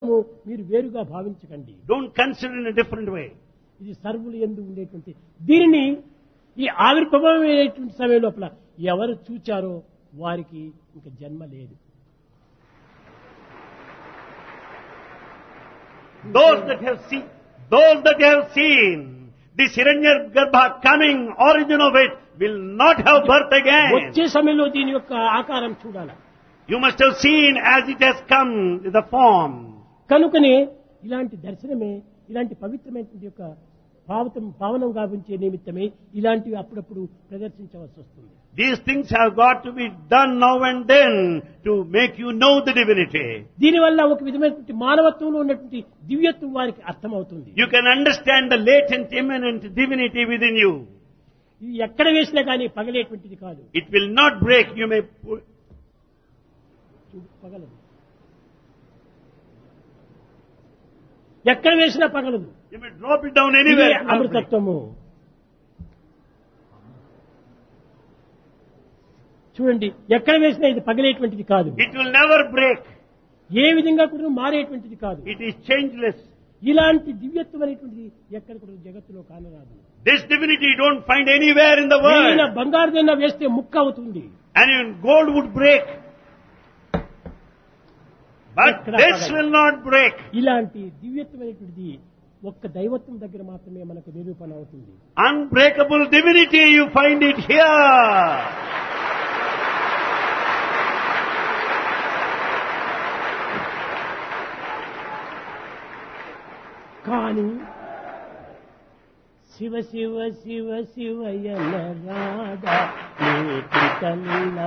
మీరు వేరుగా భావించకండి Don't consider in a different way. ఇది సర్వులు ఎందు ఉండేటువంటి దీనిని ఈ ఆవిర్భవమైనటువంటి సమయం లోపల ఎవరు చూచారో వారికి ఇంక జన్మ లేదు Those that have seen, those that have seen this Hiranyagarbha coming, origin of it, will not have birth again. వచ్చే సమయంలో దీని యొక్క ఆకారం చూడాలి You must have seen as it has come, the form. కనుకనే ఇలాంటి దర్శనమే ఇలాంటి పవిత్రమైనటువంటి యొక్క పావతం పావనం గావించే నిమిత్తమే ఇలాంటివి అప్పుడప్పుడు ప్రదర్శించవలసి వస్తుంది These things have got to be done now and then to make you know the divinity. దీనివల్ల ఒక విధమైనటువంటి మానవత్వంలో ఉన్నటువంటి దివ్యత్వం వారికి అర్థమవుతుంది You can understand the latent, immanent divinity within you. ఇది ఎక్కడ వేసినా కానీ పగలేటువంటిది కాదు It will not break. You may pu- చూడు, పగలదు ఎక్కడ వేసినా పగలదు you may drop it down ఇదే anywhere. it will not break. అమృతత్వము చూడండి ఎక్కడ వేసినా ఇది పగలేటువంటిది కాదు It will never break. ఏ విధంగా కూడా మారేటువంటిది కాదు It is changeless. ఇలాంటి దివ్యత్వం అనేటువంటిది ఎక్కడ కూడా జగత్తులో కానరాదు This divinity you don't find anywhere in the ఏదైనా world. బంగారుదైనా వేస్తే ముక్క అవుతుంది And even gold would break. But ఎక్కడ this పగలదు. will not break. ఇలాంటి దివ్యత్వమైనటువంటిది ఒక్క దైవత్వం దగ్గర మాత్రమే మనకు నిరూపణ అవుతుంది Unbreakable divinity, you find it here. కానీ శివ శివ శివ శివయన రాధా